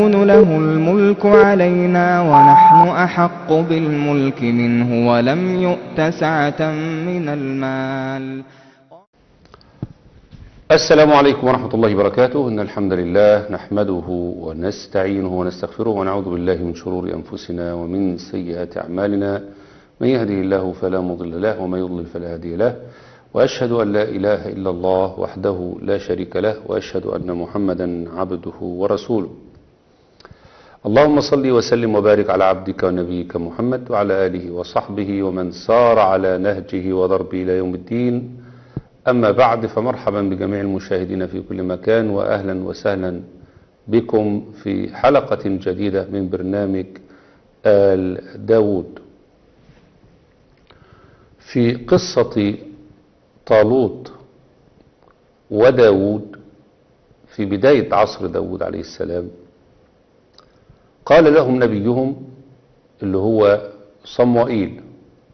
يكون له الملك علينا ونحن أحق بالملك منه ولم يؤت سعة من المال السلام عليكم ورحمة الله وبركاته إن الحمد لله نحمده ونستعينه ونستغفره ونعوذ بالله من شرور أنفسنا ومن سيئات أعمالنا من يهده الله فلا مضل له ومن يضلل فلا هادي له وأشهد أن لا إله إلا الله وحده لا شريك له وأشهد أن محمدا عبده ورسوله اللهم صل وسلم وبارك على عبدك ونبيك محمد وعلى آله وصحبه ومن سار على نهجه وضربه إلى يوم الدين أما بعد فمرحبا بجميع المشاهدين في كل مكان وأهلا وسهلا بكم في حلقة جديدة من برنامج آل داود في قصة طالوت وداود في بداية عصر داود عليه السلام قال لهم نبيهم اللي هو صموئيل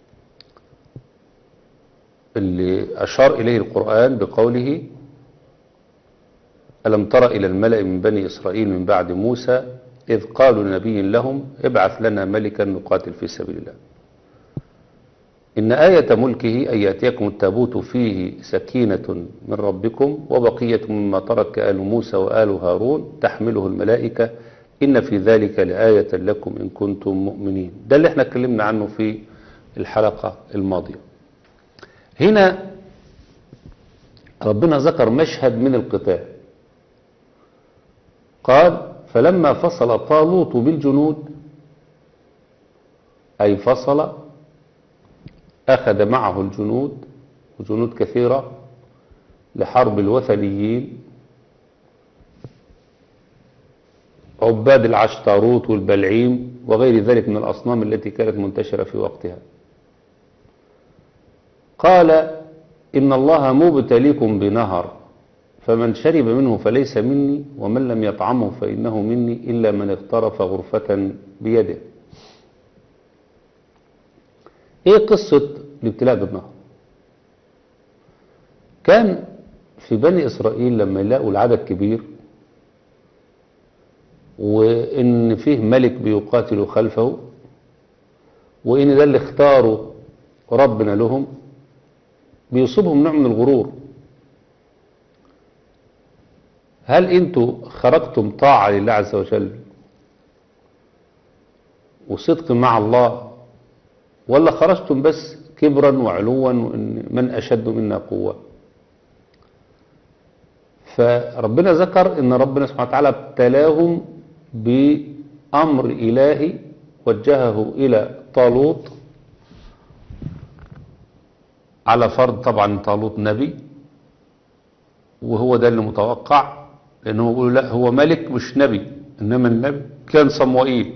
اللي أشار إليه القرآن بقوله ألم تر إلى الملأ من بني إسرائيل من بعد موسى إذ قالوا لنبي لهم ابعث لنا ملكا نقاتل في سبيل الله إن آية ملكه أن يأتيكم التابوت فيه سكينة من ربكم وبقية مما ترك آل موسى وآل هارون تحمله الملائكة إن في ذلك لآية لكم إن كنتم مؤمنين ده اللي احنا اتكلمنا عنه في الحلقة الماضية هنا ربنا ذكر مشهد من القتال قال فلما فصل طالوت بالجنود أي فصل أخذ معه الجنود وجنود كثيرة لحرب الوثنيين عباد العشتاروت والبلعيم وغير ذلك من الأصنام التي كانت منتشرة في وقتها قال إن الله مبتليكم بنهر فمن شرب منه فليس مني ومن لم يطعمه فإنه مني إلا من اغترف غرفة بيده ايه قصة الابتلاء بالنهر كان في بني إسرائيل لما يلاقوا العدد كبير وإن فيه ملك بيقاتل خلفه وإن ده اللي اختاروا ربنا لهم بيصيبهم نوع من الغرور هل انتوا خرجتم طاعة لله عز وجل وصدق مع الله ولا خرجتم بس كبرا وعلوا وإن من أشد منا قوة فربنا ذكر ان ربنا سبحانه وتعالى ابتلاهم بأمر إلهي وجهه إلى طالوت على فرض طبعا طالوت نبي وهو ده اللي متوقع لأنه بيقولوا لا هو ملك مش نبي إنما النبي كان صموئيل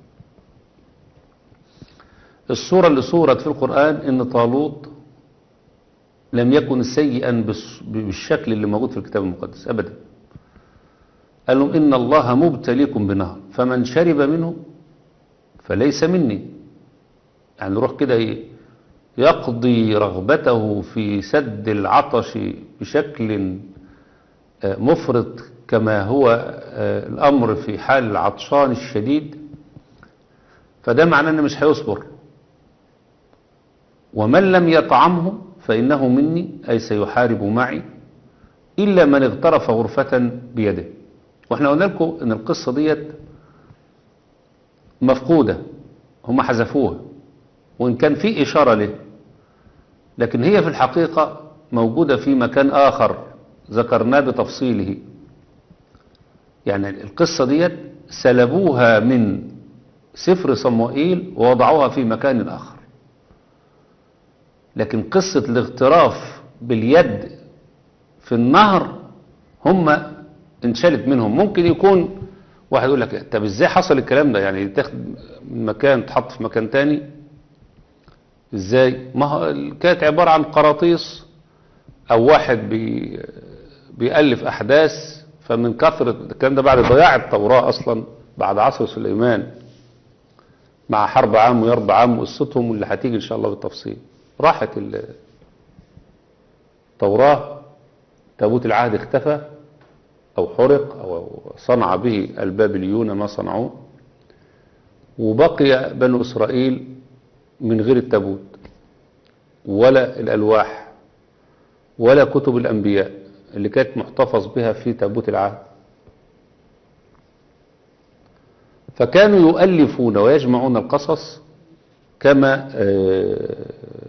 الصورة اللي صورت في القرآن إن طالوت لم يكن سيئا بالشكل اللي موجود في الكتاب المقدس أبدا قال لهم إن الله مبتليكم بنهر فمن شرب منه فليس مني يعني نروح كده يقضي رغبته في سد العطش بشكل مفرط كما هو الأمر في حال العطشان الشديد فده معناه أنه مش هيصبر ومن لم يطعمه فإنه مني أي سيحارب معي إلا من اغترف غرفة بيده واحنا قلنا لكم ان القصة ديت مفقودة هم حذفوها وإن كان في إشارة له لكن هي في الحقيقة موجودة في مكان آخر ذكرناه بتفصيله يعني القصة ديت سلبوها من سفر صموئيل ووضعوها في مكان آخر لكن قصة الاغتراف باليد في النهر هم انشلت منهم ممكن يكون واحد يقول لك طب ازاي حصل الكلام ده يعني تاخد من مكان تحط في مكان تاني ازاي ما هو كانت عبارة عن قراطيس او واحد بي بيألف احداث فمن كثرة الكلام ده بعد ضياع التوراة اصلا بعد عصر سليمان مع حرب عام ويرب عام وقصتهم واللي هتيجي ان شاء الله بالتفصيل راحت التوراة تابوت العهد اختفى أو حرق أو صنع به البابليون ما صنعوه وبقي بنو إسرائيل من غير التابوت ولا الألواح ولا كتب الأنبياء اللي كانت محتفظ بها في تابوت العهد فكانوا يؤلفون ويجمعون القصص كما آه،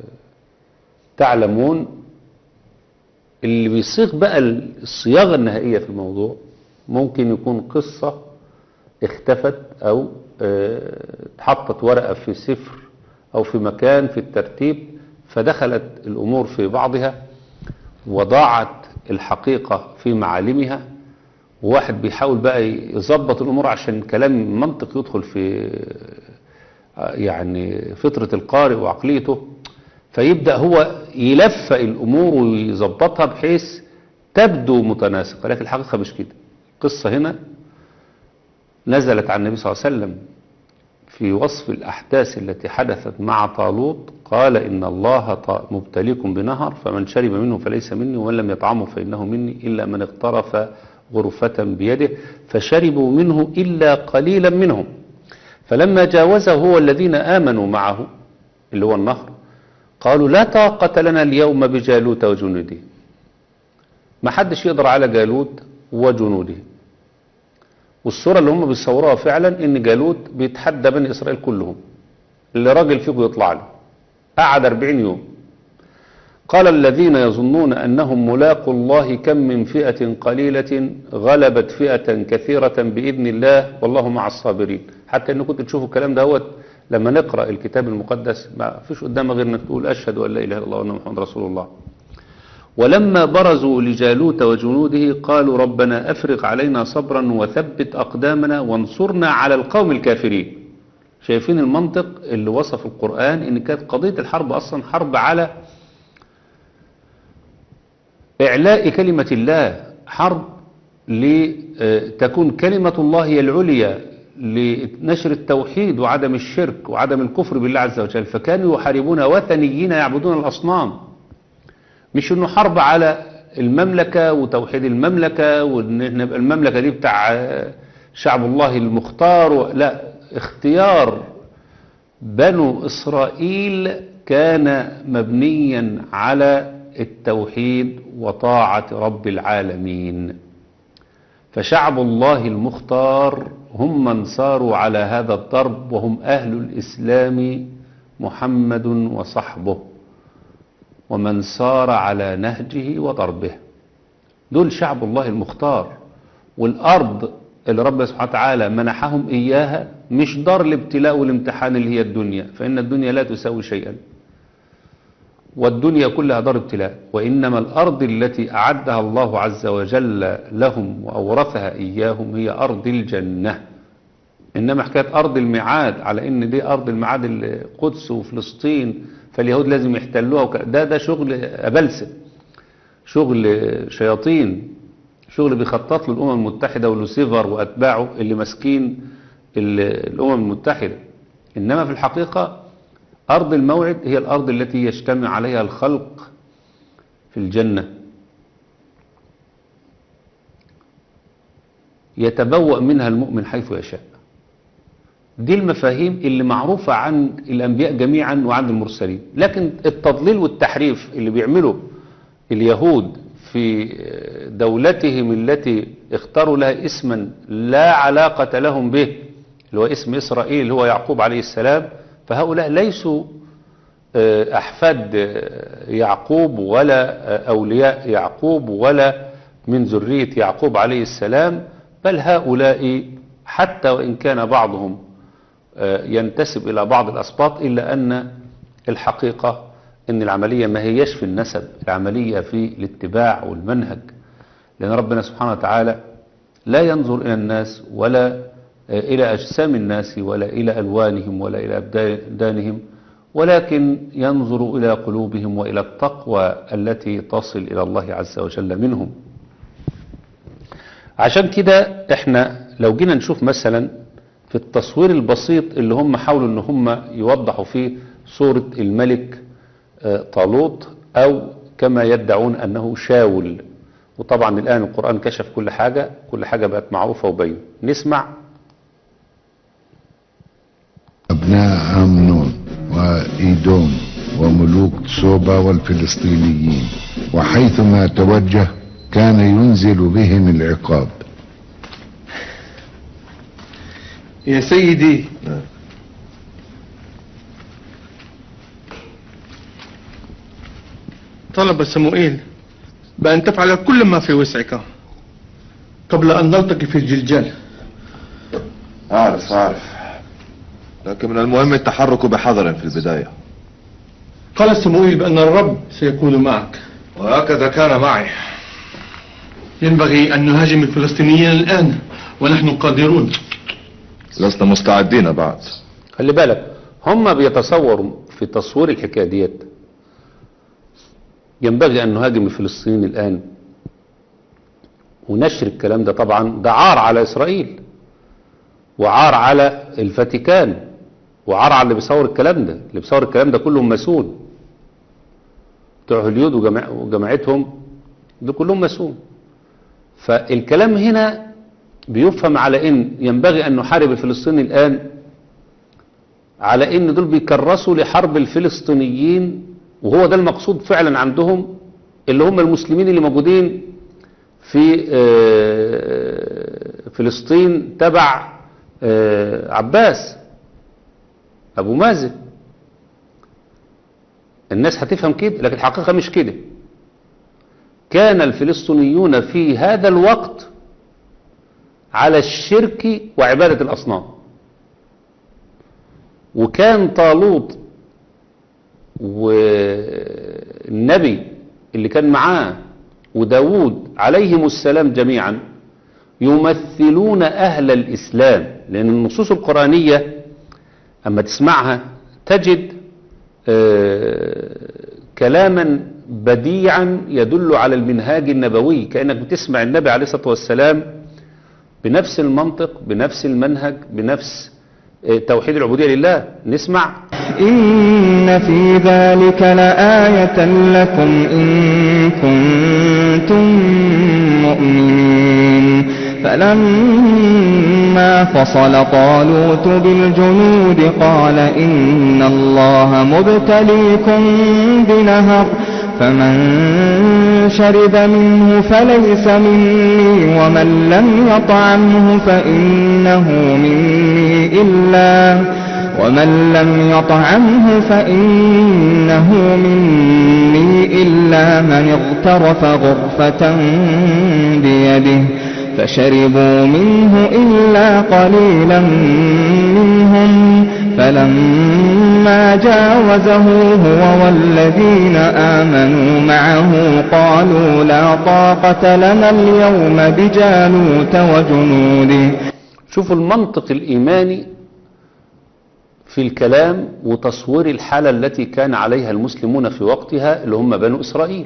تعلمون اللي بيصيغ بقى الصياغة النهائية في الموضوع ممكن يكون قصة اختفت أو آه، اتحطت ورقة في سفر أو في مكان في الترتيب فدخلت الأمور في بعضها وضاعت الحقيقة في معالمها وواحد بيحاول بقى يظبط الأمور عشان كلام منطق يدخل في آه، يعني فطرة القارئ وعقليته فيبدأ هو يلفق الأمور ويظبطها بحيث تبدو متناسقة لكن الحقيقة مش كده قصة هنا نزلت عن النبي صلى الله عليه وسلم في وصف الأحداث التي حدثت مع طالوت قال إن الله ط- مبتليكم بنهر فمن شرب منه فليس مني ومن لم يطعمه فإنه مني إلا من اقترف غرفة بيده فشربوا منه إلا قليلا منهم فلما جاوزه هو الذين آمنوا معه اللي هو النهر قالوا لا طاقة لنا اليوم بجالوت وجنوده ما حدش يقدر على جالوت وجنوده والصورة اللي هم بيصوروها فعلا ان جالوت بيتحدى بني اسرائيل كلهم اللي راجل فيكم يطلع له قعد 40 يوم قال الذين يظنون انهم ملاقوا الله كم من فئة قليلة غلبت فئة كثيرة بإذن الله والله مع الصابرين حتى ان كنت تشوفوا الكلام دوت لما نقرأ الكتاب المقدس ما فيش قدامك غير انك تقول اشهد ان لا اله الا الله وان محمد رسول الله ولما برزوا لجالوت وجنوده قالوا ربنا أفرغ علينا صبرا وثبت أقدامنا وانصرنا على القوم الكافرين شايفين المنطق اللي وصف القرآن ان كانت قضية الحرب أصلا حرب على إعلاء كلمة الله حرب لتكون كلمة الله هي العليا لنشر التوحيد وعدم الشرك وعدم الكفر بالله عز وجل فكانوا يحاربون وثنيين يعبدون الأصنام مش انه حرب على المملكة وتوحيد المملكة وان نبقى المملكة دي بتاع شعب الله المختار و- لا اختيار بنو إسرائيل كان مبنيا على التوحيد وطاعة رب العالمين فشعب الله المختار هم من ساروا على هذا الضرب وهم أهل الإسلام محمد وصحبه ومن سار على نهجه وضربه دول شعب الله المختار والأرض اللي ربنا سبحانه وتعالى منحهم إياها مش دار الابتلاء والامتحان اللي هي الدنيا فإن الدنيا لا تساوي شيئا والدنيا كلها دار ابتلاء وإنما الأرض التي أعدها الله عز وجل لهم وأورثها إياهم هي أرض الجنة إنما حكاية أرض الميعاد على إن دي أرض الميعاد القدس وفلسطين فاليهود لازم يحتلوها وك... ده ده شغل أبلسة شغل شياطين شغل بيخطط له الأمم المتحدة ولوسيفر وأتباعه اللي ماسكين ال- الأمم المتحدة إنما في الحقيقة أرض الموعد هي الأرض التي يجتمع عليها الخلق في الجنة يتبوأ منها المؤمن حيث يشاء دي المفاهيم اللي معروفة عن الأنبياء جميعا وعن المرسلين لكن التضليل والتحريف اللي بيعمله اليهود في دولتهم التي اختاروا لها اسما لا علاقة لهم به اللي هو اسم إسرائيل اللي هو يعقوب عليه السلام فهؤلاء ليسوا آه، أحفاد آه، يعقوب ولا آه، أولياء يعقوب ولا من ذرية يعقوب عليه السلام بل هؤلاء حتى وإن كان بعضهم آه، ينتسب إلى بعض الأسباط إلا أن الحقيقة أن العملية ما هيش في النسب العملية في الاتباع والمنهج لأن ربنا سبحانه وتعالى لا ينظر إلى الناس ولا آه، إلى أجسام الناس ولا إلى ألوانهم ولا إلى أبدانهم ولكن ينظر إلى قلوبهم وإلى التقوى التي تصل إلى الله عز وجل منهم عشان كده احنا لو جينا نشوف مثلا في التصوير البسيط اللي هم حاولوا ان هم يوضحوا فيه صورة الملك آه، طالوت او كما يدعون انه شاول وطبعا الآن القرآن كشف كل حاجة كل حاجة بقت معروفة وبين نسمع أبناء أمنون وإيدوم وملوك صوبا والفلسطينيين وحيثما توجه كان ينزل بهم العقاب يا سيدي طلب سموئيل بأن تفعل كل ما في وسعك قبل أن نلتقي في الجلجال أعرف أعرف لكن من المهم التحرك بحذر في البداية قال سموئيل بأن الرب سيكون معك وهكذا كان معي ينبغي أن نهاجم الفلسطينيين الآن ونحن قادرون لسنا مستعدين بعد خلي بالك هم بيتصوروا في تصوير الحكاية ديت ينبغي أن نهاجم الفلسطينيين الآن ونشر الكلام ده طبعا ده عار على إسرائيل وعار على الفاتيكان وعار على اللي بيصور الكلام ده اللي بيصور الكلام ده كلهم مسؤول بتوع هوليود وجماع وجماعتهم دول كلهم مسؤول فالكلام هنا بيفهم على ان ينبغي ان نحارب الفلسطيني الان على ان دول بيكرسوا لحرب الفلسطينيين وهو ده المقصود فعلا عندهم اللي هم المسلمين اللي موجودين في آه، فلسطين تبع آه، عباس ابو مازن الناس هتفهم كده لكن الحقيقة مش كده كان الفلسطينيون في هذا الوقت على الشرك وعبادة الأصنام وكان طالوت والنبي اللي كان معاه وداود عليهم السلام جميعا يمثلون أهل الإسلام لأن النصوص القرآنية أما تسمعها تجد آه، كلاما بديعا يدل على المنهاج النبوي كأنك بتسمع النبي عليه الصلاة والسلام بنفس المنطق بنفس المنهج بنفس آه، توحيد العبودية لله نسمع إن في ذلك لآية لكم إن كنتم مؤمنين فلما فصل طالوت بالجنود قال إن الله مبتليكم بنهر فمن شرب منه فليس مني ومن لم يطعمه فإنه مني إلا ومن لم يطعمه فإنه مني إلا من اغترف غرفة بيده فشربوا منه إلا قليلا منهم فلما جاوزه هو والذين آمنوا معه قالوا لا طاقة لنا اليوم بجالوت وجنوده شوفوا المنطق الإيماني في الكلام وتصوير الحالة التي كان عليها المسلمون في وقتها اللي هم بنو إسرائيل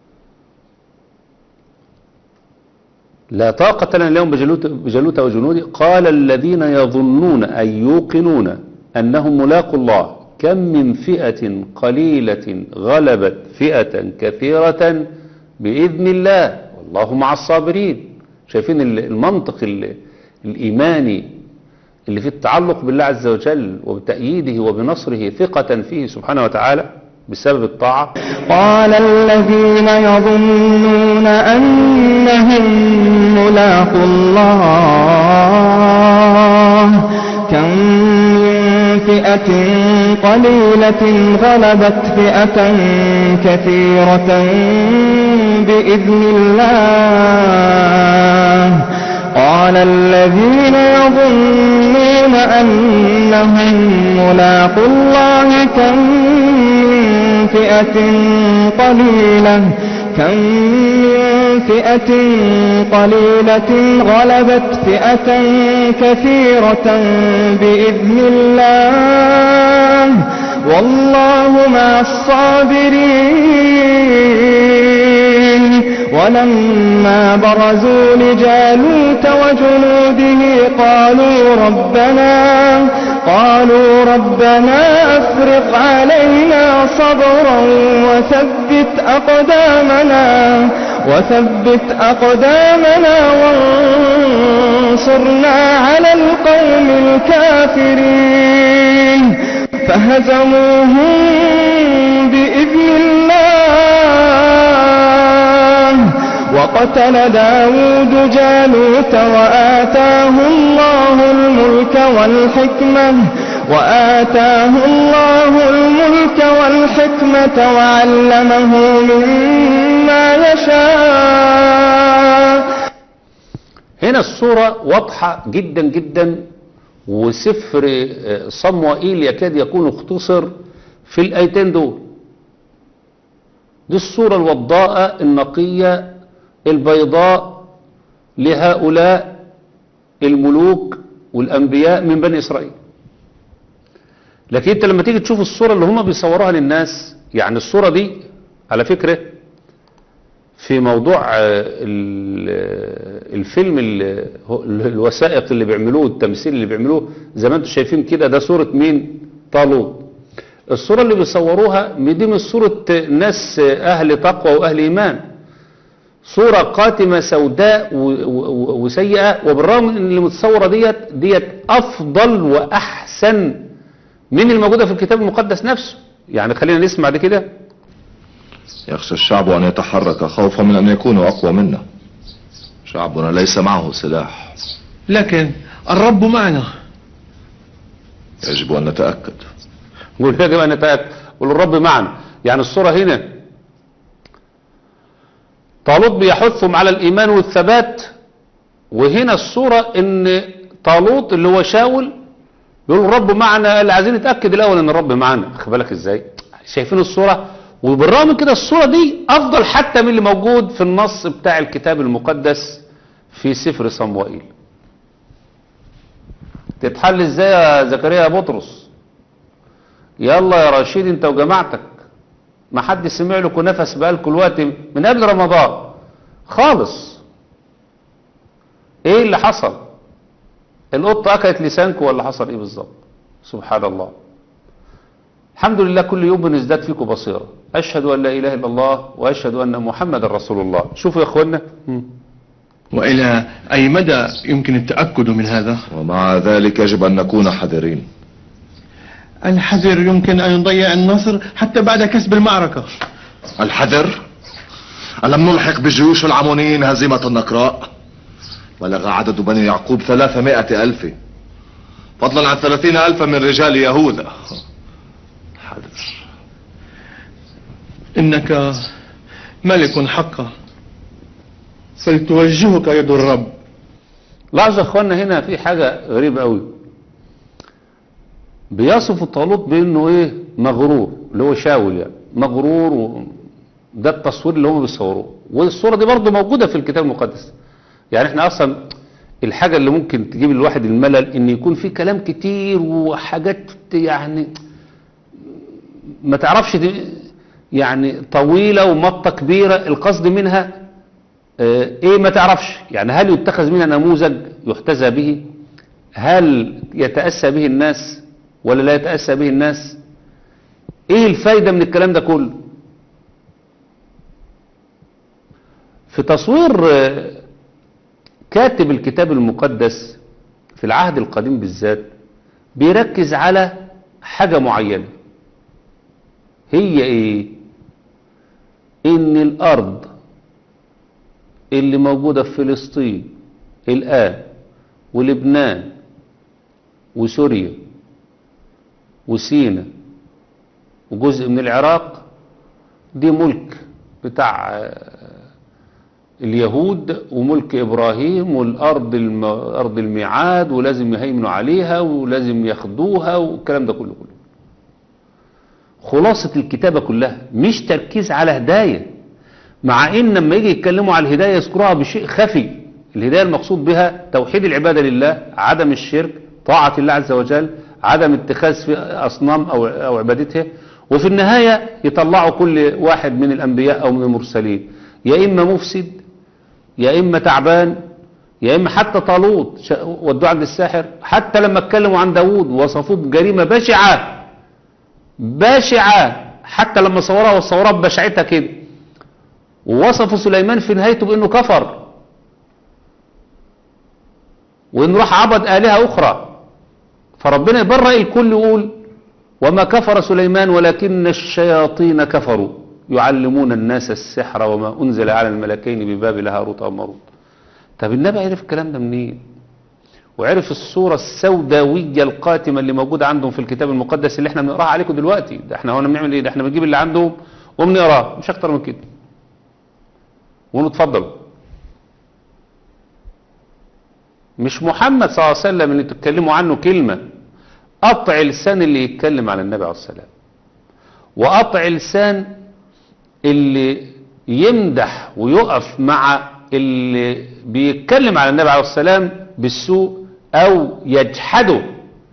لا طاقة لنا اليوم بجالوت, بجالوت وجنوده قال الذين يظنون أن يوقنون أنهم ملاقوا الله كم من فئة قليلة غلبت فئة كثيرة بإذن الله والله مع الصابرين شايفين المنطق ال- الإيماني اللي في التعلق بالله عز وجل وبتأييده وبنصره ثقة فيه سبحانه وتعالى بسبب الطاعة قال الذين يظنون أنهم ملاقوا الله كم من فئة قليلة غلبت فئة كثيرة بإذن الله قال الذين يظنون أنهم ملاقوا الله كم من فئة قليلة كم من فئة قليلة غلبت فئة كثيرة بإذن الله والله مع الصابرين ولما برزوا لجالوت وجنوده قالوا ربنا قالوا ربنا افرغ علينا صبرا وثبت أقدامنا وثبت أقدامنا وانصرنا على القوم الكافرين فهزموهم بإذن الله وقتل داود جالوت وآتاه الله الملك والحكمة وآتاه الله الملك والحكمة وعلمه مما يشاء هنا الصورة واضحة جدا جدا وسفر آه، صموئيل يكاد يكون اختصر في الآيتين دول دي الصورة الوضاءة النقية البيضاء لهؤلاء الملوك والأنبياء من بني إسرائيل لكن انت لما تيجي تشوف الصورة اللي هم بيصوروها للناس يعني الصورة دي على فكرة في موضوع آه، ال- آه، الفيلم ال- هو- الوثائق اللي بيعملوه التمثيل اللي بيعملوه زي ما انتم شايفين كده ده صورة مين طالوت الصورة اللي بيصوروها دي مش صورة ناس أهل تقوى وأهل إيمان صورة قاتمة سوداء و- و- وسيئة وبالرغم من اللي متصورة ديت ديت أفضل وأحسن من الموجودة في الكتاب المقدس نفسه يعني خلينا نسمع دي كده يخشى الشعب أن يتحرك خوفا من أن يكونوا أقوى منا شعبنا ليس معه سلاح لكن الرب معنا يجب أن نتأكد يقول يجب أن نتأكد قول الرب معنا يعني الصورة هنا طالوت بيحثهم على الإيمان والثبات وهنا الصورة ان طالوت اللي هو شاول بيقول الرب معنا اللي عايزين نتأكد الأول ان الرب معنا خد بالك ازاي شايفين الصورة وبالرغم من كده الصورة دي أفضل حتى من اللي موجود في النص بتاع الكتاب المقدس في سفر صموئيل تتحل ازاي يا زكريا يا بطرس يلا يا رشيد انت وجماعتك ما حد سمع لكم نفس بقالكم الوقت من قبل رمضان خالص ايه اللي حصل القطة اكلت لسانكم ولا حصل ايه بالظبط سبحان الله الحمد لله كل يوم بنزداد فيكم بصيرة اشهد ان لا اله الا الله واشهد ان محمد رسول الله شوفوا يا اخوانا مم. وإلى أي مدى يمكن التأكد من هذا ومع ذلك يجب أن نكون حذرين الحذر يمكن أن يضيع النصر حتى بعد كسب المعركة الحذر ألم نلحق بجيوش العمونيين هزيمة النقراء بلغ عدد بني يعقوب ثلاثمائة ألف فضلا عن ثلاثين ألفا من رجال يهوذا حذر إنك ملك حقا فلتوجهك يد الرب لاحظوا يا اخوانا هنا في حاجة غريبة قوي بيصف طالوت بانه ايه مغرور اللي هو شاول يعني مغرور و... ده التصوير اللي هم بيصوروه والصورة دي برضه موجودة في الكتاب المقدس يعني احنا اصلا الحاجة اللي ممكن تجيب الواحد الملل ان يكون في كلام كتير وحاجات يعني ما تعرفش دي يعني طويلة ومطة كبيرة القصد منها آه، ايه ما تعرفش يعني هل يتخذ منها نموذج يحتذى به هل يتأسى به الناس ولا لا يتأسى به الناس ايه الفايدة من الكلام ده كله في تصوير آه، كاتب الكتاب المقدس في العهد القديم بالذات بيركز على حاجة معينة هي ايه ان الارض اللي موجودة في فلسطين الآن ولبنان وسوريا وسينا وجزء من العراق دي ملك بتاع آه، اليهود وملك إبراهيم والأرض الم... أرض الميعاد ولازم يهيمنوا عليها ولازم ياخدوها والكلام ده كله كله خلاصة الكتابة كلها مش تركيز على هداية مع ان لما يجي يتكلموا على الهداية يذكروها بشيء خفي الهداية المقصود بها توحيد العبادة لله عدم الشرك طاعة الله عز وجل عدم اتخاذ في أصنام أو, أو عبادتها وفي النهاية يطلعوا كل واحد من الأنبياء أو من المرسلين يا إما مفسد يا إما تعبان يا إما حتى طالوت شا- ودوه عند الساحر حتى لما اتكلموا عن داوود وصفوه بجريمة بشعة بشعة حتى لما صوروها وصوروها ببشعتها كده ووصفوا سليمان في نهايته بأنه كفر وإنه راح عبد آلهة أخرى فربنا يبرأ الكل يقول وما كفر سليمان ولكن الشياطين كفروا يعلمون الناس السحر وما أنزل على الملكين ببابل هاروت وماروت طب النبي عرف الكلام ده منين وعرف الصورة السوداوية القاتمة اللي موجودة عندهم في الكتاب المقدس اللي احنا بنقراها عليكم دلوقتي ده احنا هنا بنعمل ايه ده احنا بنجيب اللي عندهم وبنقراه مش اكتر من كده ونتفضل مش محمد صلى الله عليه وسلم اللي تتكلموا عنه كلمة قطع لسان اللي يتكلم على النبي عليه السلام وقطع لسان اللي يمدح ويقف مع اللي بيتكلم على النبي عليه السلام بالسوء او يجحده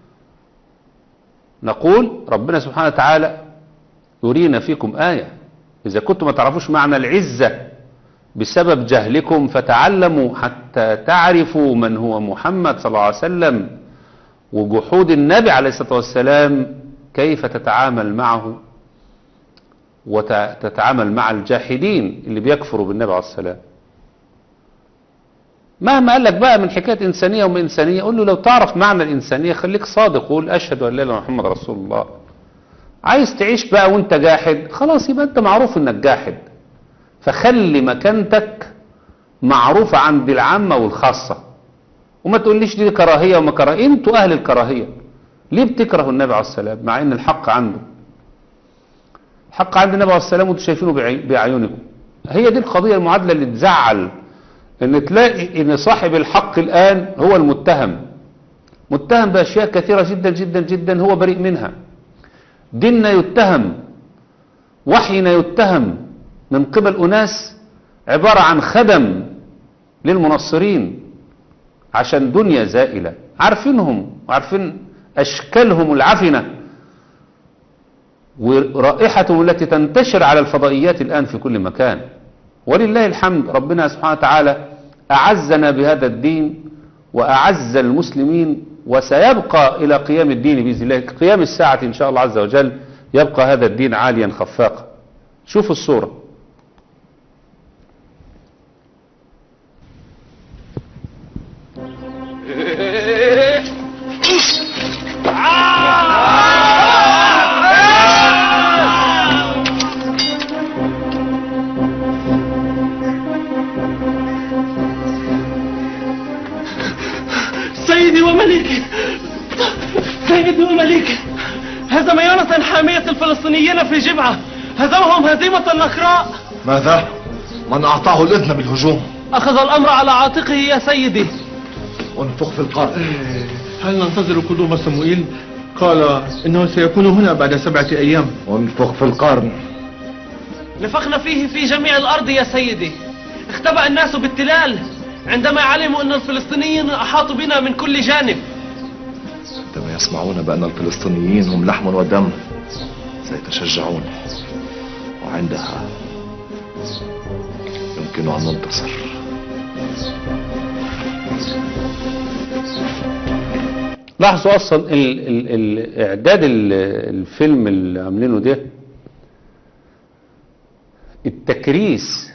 نقول ربنا سبحانه وتعالى يرينا فيكم آية إذا كنتم ما تعرفوش معنى العزة بسبب جهلكم فتعلموا حتى تعرفوا من هو محمد صلى الله عليه وسلم وجحود النبي عليه الصلاة والسلام كيف تتعامل معه وتتعامل مع الجاحدين اللي بيكفروا بالنبي عليه السلام مهما قال لك بقى من حكاية إنسانية وما إنسانية قول له لو تعرف معنى الإنسانية خليك صادق وقول أشهد أن لا إله إلا محمد رسول الله عايز تعيش بقى وانت جاحد خلاص يبقى انت معروف انك جاحد فخلي مكانتك معروفة عند العامة والخاصة وما تقوليش دي كراهية وما كراهية انتوا اهل الكراهية ليه بتكرهوا النبي عليه السلام مع ان الحق عنده الحق عند النبي عليه السلام وانتوا شايفينه بعي- باعينكم هي دي القضية المعادلة اللي تزعل ان تلاقي ان صاحب الحق الان هو المتهم متهم باشياء كثيرة جدا جدا جدا هو بريء منها ديننا يتهم وحينا يتهم من قبل أناس عبارة عن خدم للمنصرين عشان دنيا زائلة عارفينهم وعارفين أشكالهم العفنة ورائحتهم التي تنتشر على الفضائيات الآن في كل مكان ولله الحمد ربنا سبحانه وتعالى أعزنا بهذا الدين وأعز المسلمين وسيبقى إلى قيام الدين بإذن الله قيام الساعة إن شاء الله عز وجل يبقى هذا الدين عاليا خفاقا شوفوا الصورة سيدي ومليكي سيدي ومليكي هزم يونسا حامية الفلسطينيين في جبعة هزمهم هزيمة نكراء ماذا؟ من أعطاه الإذن بالهجوم أخذ الأمر على عاتقه يا سيدي انفخ في القرن هل ننتظر قدوم صموئيل قال انه سيكون هنا بعد سبعة ايام انفخ في القرن نفخنا فيه في جميع الأرض يا سيدي اختبأ الناس بالتلال عندما علموا أن الفلسطينيين أحاطوا بنا من كل جانب عندما يسمعون بأن الفلسطينيين هم لحم ودم سيتشجعون وعندها يمكن أن ننتصر لاحظوا اصلا ال ال ال اعداد ال الفيلم اللي عاملينه ده التكريس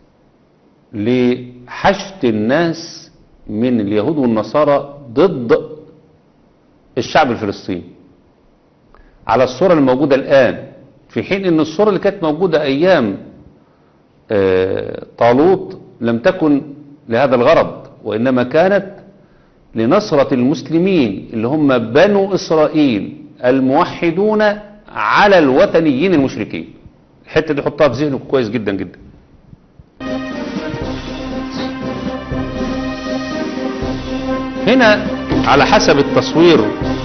لحشد الناس من اليهود والنصارى ضد الشعب الفلسطيني على الصورة الموجودة الآن في حين ان الصورة اللي كانت موجودة ايام آه، طالوت لم تكن لهذا الغرض وانما كانت لنصرة المسلمين اللي هم بنو إسرائيل الموحدون على الوثنيين المشركين الحتة دي حطها في ذهنك كويس جدا جدا هنا على حسب التصوير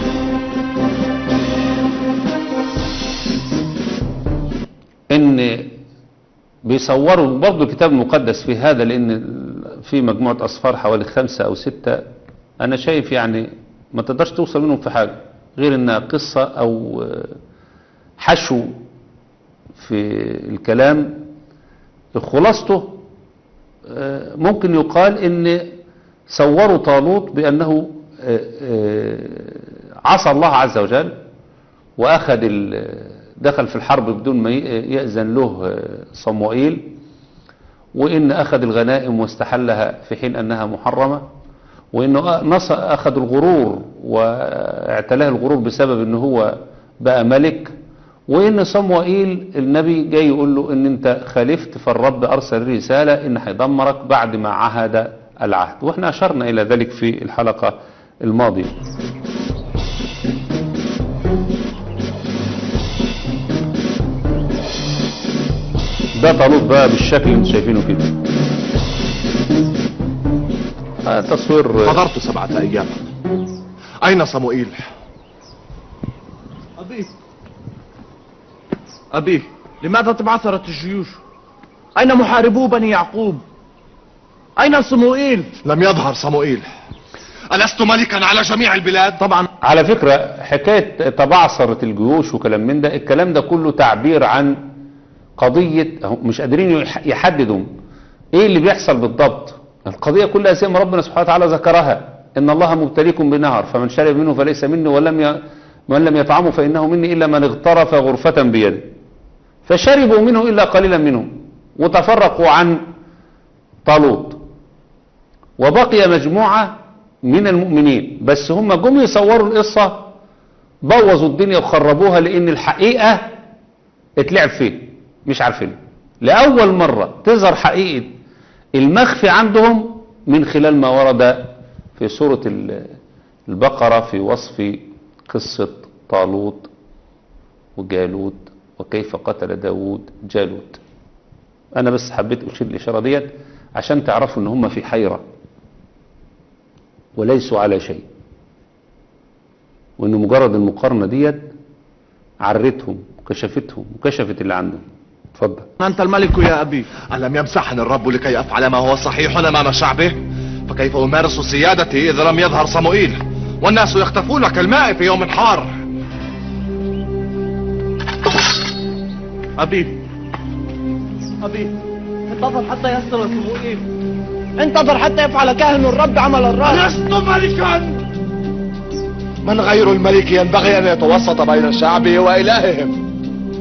ان بيصوروا برضو الكتاب المقدس في هذا لان في مجموعة اصفار حوالي خمسة او ستة انا شايف يعني ما تقدرش توصل منهم في حاجة غير انها قصة او آه، حشو في الكلام خلاصته آه، ممكن يقال ان صوروا طالوت بانه آه، آه، عصى الله عز وجل واخذ ال- دخل في الحرب بدون ما ي- يأذن له آه، صموئيل وإن أخذ الغنائم واستحلها في حين أنها محرمة وإنه نص أخذ الغرور واعتلاه الغرور بسبب أنه هو بقى ملك وإن صموئيل النبي جاي يقول له إن أنت خالفت فالرب أرسل رسالة إن هيدمرك بعد ما عهد العهد وإحنا أشرنا إلى ذلك في الحلقة الماضية ده طالوت بقى بالشكل اللي انتوا شايفينه كده آه تصوير حضرت سبعة أيام أين صموئيل؟ أبي أبي لماذا تبعثرت الجيوش أين محاربو بني يعقوب أين صموئيل لم يظهر صموئيل ألست ملكا على جميع البلاد؟ طبعا على فكرة حكاية تبعثرت الجيوش وكلام من ده الكلام ده كله تعبير عن قضية أهو مش قادرين يح- يحددوا ايه اللي بيحصل بالضبط القضية كلها زي ما ربنا سبحانه وتعالى ذكرها ان الله مبتليكم بنهر فمن شرب منه فليس مني ولم ي... من لم يطعمه فانه مني الا من اغترف غرفة بيده فشربوا منه الا قليلا منهم وتفرقوا عن طالوت وبقي مجموعة من المؤمنين بس هم جم يصوروا القصة بوظوا الدنيا وخربوها لان الحقيقة اتلعب فيه مش عارفين لأول مرة تظهر حقيقة المخفي عندهم من خلال ما ورد في سورة ال- البقرة في وصف قصة طالوت وجالوت وكيف قتل داود جالوت أنا بس حبيت أشير الإشارة ديت عشان تعرفوا إن هم في حيرة وليسوا على شيء وإن مجرد المقارنة ديت عرتهم وكشفتهم وكشفت اللي عندهم اتفضل أنت الملك يا أبي ألم يمسحني الرب لكي أفعل ما هو صحيح أمام شعبه؟ فكيف أمارس سيادتي إذا لم يظهر صموئيل؟ والناس يختفون كالماء في يوم حار أبي أبي انتظر حتى يصل صموئيل انتظر حتى يفعل كاهن الرب عمل الرب لست ملكا من غير الملك ينبغي أن يتوسط بين شعبه وإلههم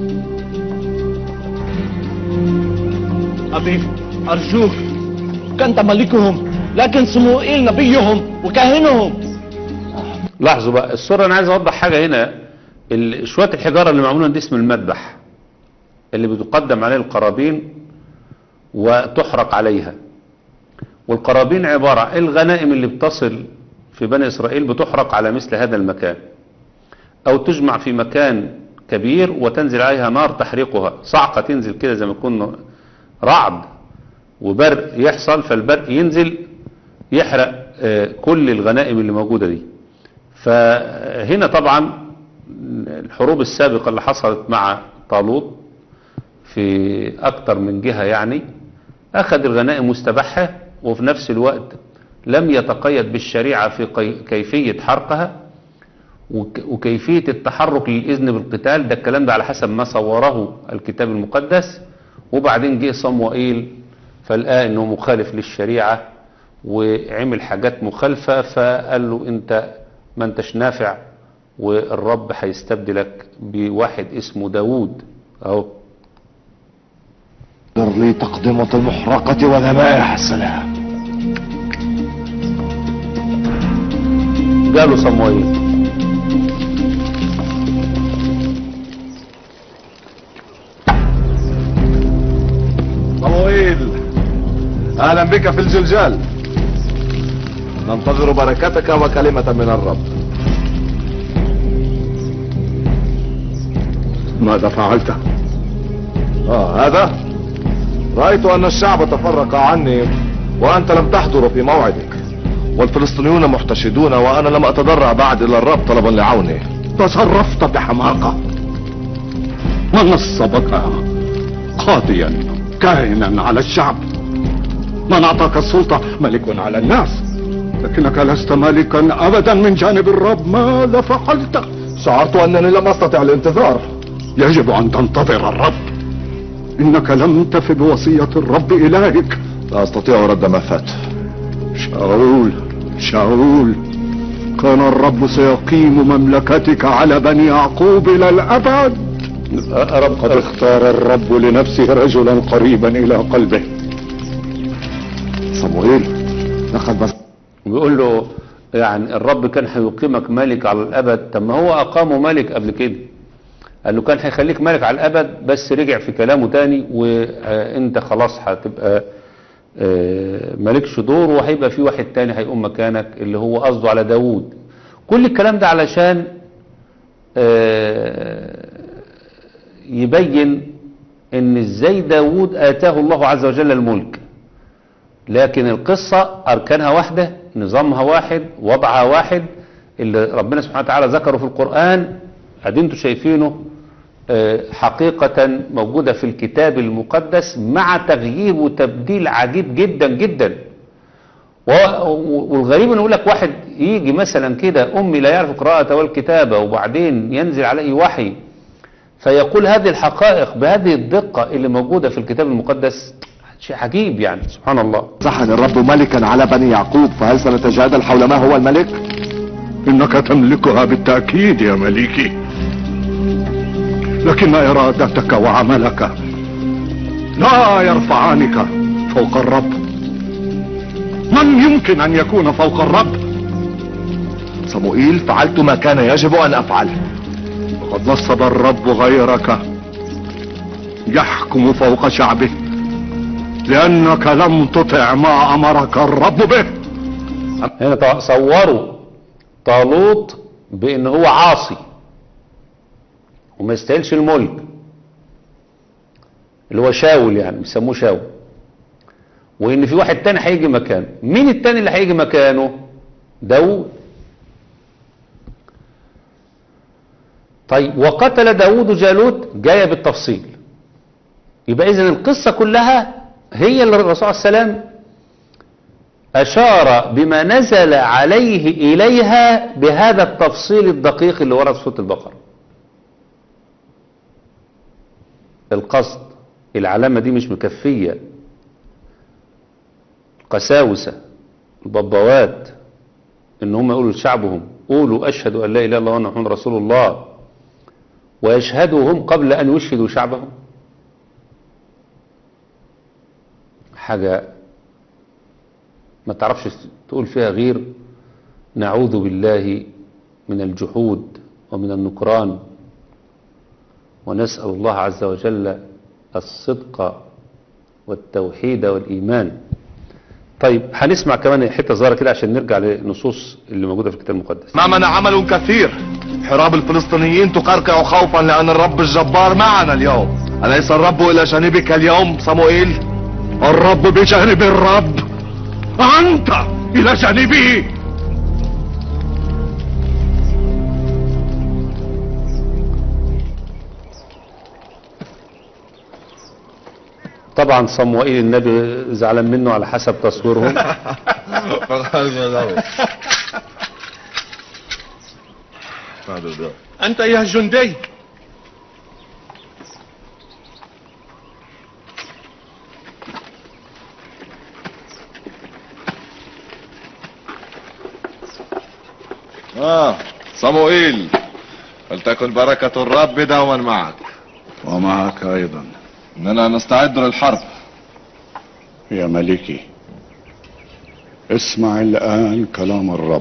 أبي أرجوك كنت ملكهم لكن صموئيل نبيهم وكاهنهم لاحظوا بقى الصورة أنا عايز أوضح حاجة هنا ال- شوية الحجارة اللي معمولة دي اسم المذبح اللي بتقدم عليه القرابين وتحرق عليها والقرابين عبارة عن الغنائم اللي بتصل في بني إسرائيل بتحرق على مثل هذا المكان أو تجمع في مكان كبير وتنزل عليها نار تحرقها صعقة تنزل كده زي ما يكون رعد وبرق يحصل فالبرق ينزل يحرق آه، كل الغنائم اللي موجودة دي فهنا طبعا الحروب السابقة اللي حصلت مع طالوت في أكتر من جهة يعني أخذ الغنائم واستباحها وفي نفس الوقت لم يتقيد بالشريعة في قي- كيفية حرقها وك- وكيفية التحرك للإذن بالقتال ده الكلام ده على حسب ما صوره الكتاب المقدس وبعدين جه صموئيل فلقى انه مخالف للشريعة وعمل حاجات مخالفة فقال له انت ما انتش نافع والرب هيستبدلك بواحد اسمه داوود اهو احضر لي تقدمة المحرقة وذبائح السلام قالوا صموئيل صموئيل اهلا بك في الجلجال ننتظر بركتك وكلمة من الرب ماذا فعلت اه هذا رأيت ان الشعب تفرق عني وانت لم تحضر في موعدك والفلسطينيون محتشدون وانا لم اتضرع بعد الى الرب طلبا لعوني تصرفت بحماقة من نصبك قاضيا كاهنا على الشعب من اعطاك السلطة ملك على الناس لكنك لست ملكا ابدا من جانب الرب ماذا فعلت شعرت انني لم استطع الانتظار يجب ان تنتظر الرب انك لم تف بوصية الرب الهك لا استطيع رد ما فات شاول شاول كان الرب سيقيم مملكتك على بني يعقوب الى الابد رب قد اختار الرب لنفسه رجلا قريبا الى قلبه صموئيل دخل بس وبيقول له يعني الرب كان هيقيمك ملك على الابد طب ما هو اقامه ملك قبل كده قال له كان هيخليك ملك على الابد بس رجع في كلامه تاني وانت خلاص هتبقى آه، مالكش دور وهيبقى في واحد تاني هيقوم مكانك اللي هو قصده على داوود كل الكلام ده علشان آه، يبين ان ازاي داوود اتاه الله عز وجل الملك لكن القصة أركانها واحدة نظامها واحد وضعها واحد اللي ربنا سبحانه وتعالى ذكره في القرآن ادي انتوا شايفينه آه، حقيقة موجودة في الكتاب المقدس مع تغيير وتبديل عجيب جدا جدا و- والغريب انه يقول لك واحد يجي مثلا كده امي لا يعرف القراءة والكتابة وبعدين ينزل عليه وحي فيقول هذه الحقائق بهذه الدقة اللي موجودة في الكتاب المقدس شيء عجيب يعني سبحان الله صحن الرب ملكا على بني يعقوب فهل سنتجادل حول ما هو الملك انك تملكها بالتأكيد يا مليكي لكن ارادتك وعملك لا يرفعانك فوق الرب من يمكن ان يكون فوق الرب صموئيل فعلت ما كان يجب ان افعل وقد نصب الرب غيرك يحكم فوق شعبه لانك لم تطع ما امرك الرب به هنا طبعا صوروا طالوت بان هو عاصي وما يستاهلش الملك اللي هو شاول يعني بيسموه شاول وان في واحد تاني هيجي مكانه مين التاني اللي هيجي مكانه داوود طيب وقتل داوود جالوت جايه بالتفصيل يبقى اذا القصه كلها هي اللي الرسول صلى الله عليه وسلم أشار بما نزل عليه إليها بهذا التفصيل الدقيق اللي ورد في سورة البقرة القصد العلامة دي مش مكفية القساوسة الببوات ان هم يقولوا لشعبهم قولوا أشهد أن لا إله إلا الله وأن محمد رسول الله ويشهدوا هم قبل أن يشهدوا شعبهم حاجة ما تعرفش تقول فيها غير نعوذ بالله من الجحود ومن النكران ونسأل الله عز وجل الصدق والتوحيد والإيمان طيب هنسمع كمان حتة صغيرة كده عشان نرجع للنصوص اللي موجودة في الكتاب المقدس معنا عمل كثير حراب الفلسطينيين تقرقع خوفا لان الرب الجبار معنا اليوم اليس الرب الى جانبك اليوم صموئيل الرب بجانب الرب انت الى جانبه طبعا صموئيل النبي زعلان منه على حسب تصويرهم أنت يا جندي اه صموئيل فلتكن بركة الرب دوما معك ومعك ايضا اننا نستعد للحرب يا ملكي اسمع الآن كلام الرب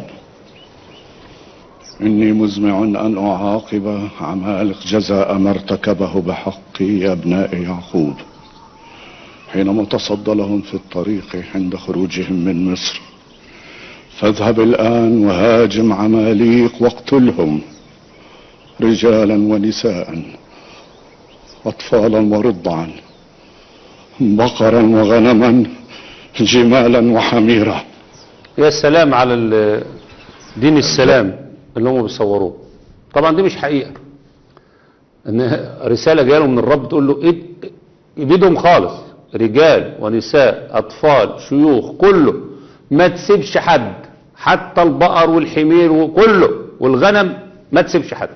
إني مزمع أن أعاقب عمالق جزاء ما ارتكبه بحق أبناء يعقوب حينما تصدى لهم في الطريق عند خروجهم من مصر فاذهب الآن وهاجم عماليق واقتلهم رجالا ونساء أطفالا ورضعا بقرا وغنما جمالا وحميرا يا سلام على ال- دين السلام اللي هم بيصوروه طبعا دي مش حقيقة ان رسالة جايه له من الرب تقول له إيد- ايديهم خالص رجال ونساء اطفال شيوخ كله ما تسيبش حد حتى البقر والحمير وكله والغنم ما تسيبش حد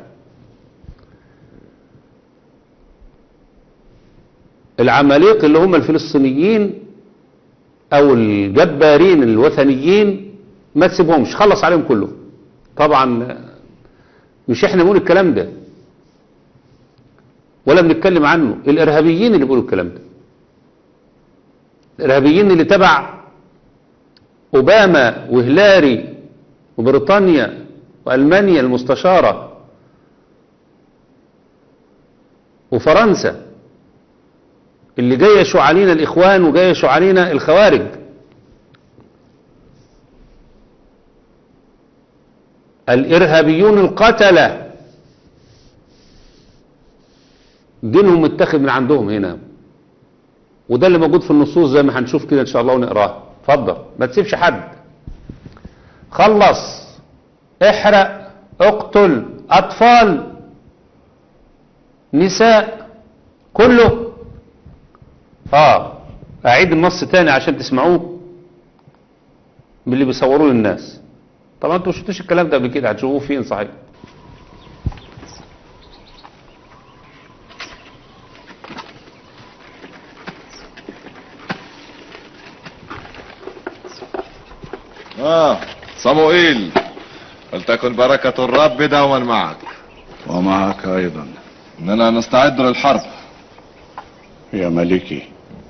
العماليق اللي هم الفلسطينيين او الجبارين الوثنيين ما تسيبهمش خلص عليهم كلهم طبعا مش احنا بنقول الكلام ده ولا بنتكلم عنه الارهابيين اللي بيقولوا الكلام ده الارهابيين اللي تبع أوباما وهلاري وبريطانيا وألمانيا المستشارة وفرنسا اللي جيشوا علينا الإخوان وجيشوا علينا الخوارج الإرهابيون القتلة دينهم متاخد من عندهم هنا وده اللي موجود في النصوص زي ما هنشوف كده ان شاء الله ونقراه اتفضل ما تسيبش حد خلص احرق اقتل اطفال نساء كله اه اعيد النص تاني عشان تسمعوه من اللي بيصوروه للناس طبعا انتوا شفتوش الكلام ده قبل كده هتشوفوه فين صحيح آه صموئيل فلتكن بركة الرب دوما معك ومعك أيضا إننا نستعد للحرب يا ملكي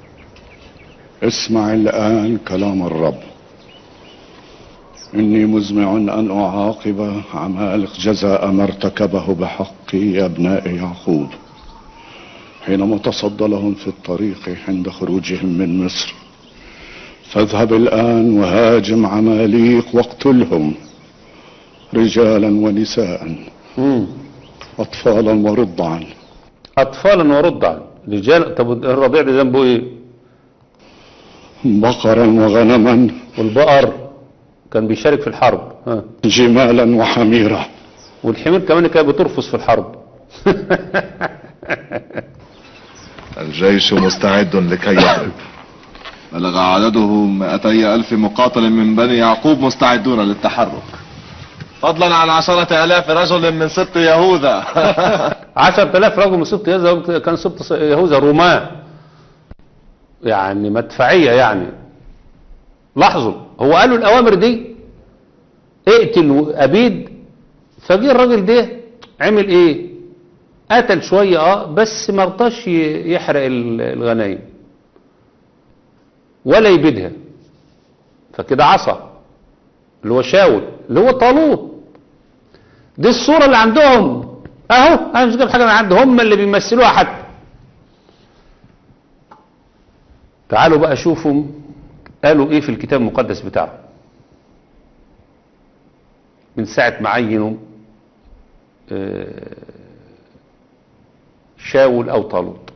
اسمع الآن كلام الرب إني مزمع أن أعاقب عمالق جزاء ما ارتكبه بحق أبناء يعقوب حينما تصدى لهم في الطريق عند خروجهم من مصر فاذهب الآن وهاجم عماليق واقتلهم رجالا ونساء مم. أطفالا ورضعا اطفالا ورضعا رجال طب الرضيع ده ذنبه ايه بقرا وغنما والبقر كان بيشارك في الحرب ها. جمالا وحميرا والحمير كمان كانت بترفس في الحرب الجيش مستعد لكي يضرب بلغ عدده 200 ألف مقاتل من بني يعقوب مستعدون للتحرك فضلا عن عشرة ألاف رجل من سبط يهوذا عشرة آلاف رجل من سبط يهوذا كان سبط يهوذا رومان يعني مدفعية يعني لاحظوا هو قالوا الأوامر دي اقتل وأبيد فجه الراجل ده عمل ايه قتل شوية اه بس ما رضاش ي- يحرق ال- الغنايم ولا يبيدها فكده عصى اللي هو شاول اللي هو طالوت دي الصورة اللي عندهم اهو انا مش جايب حاجة من عندهم هم اللي بيمثلوها حتى تعالوا بقى شوفوا قالوا ايه في الكتاب المقدس بتاعهم من ساعة ما عينوا آه، شاول او طالوت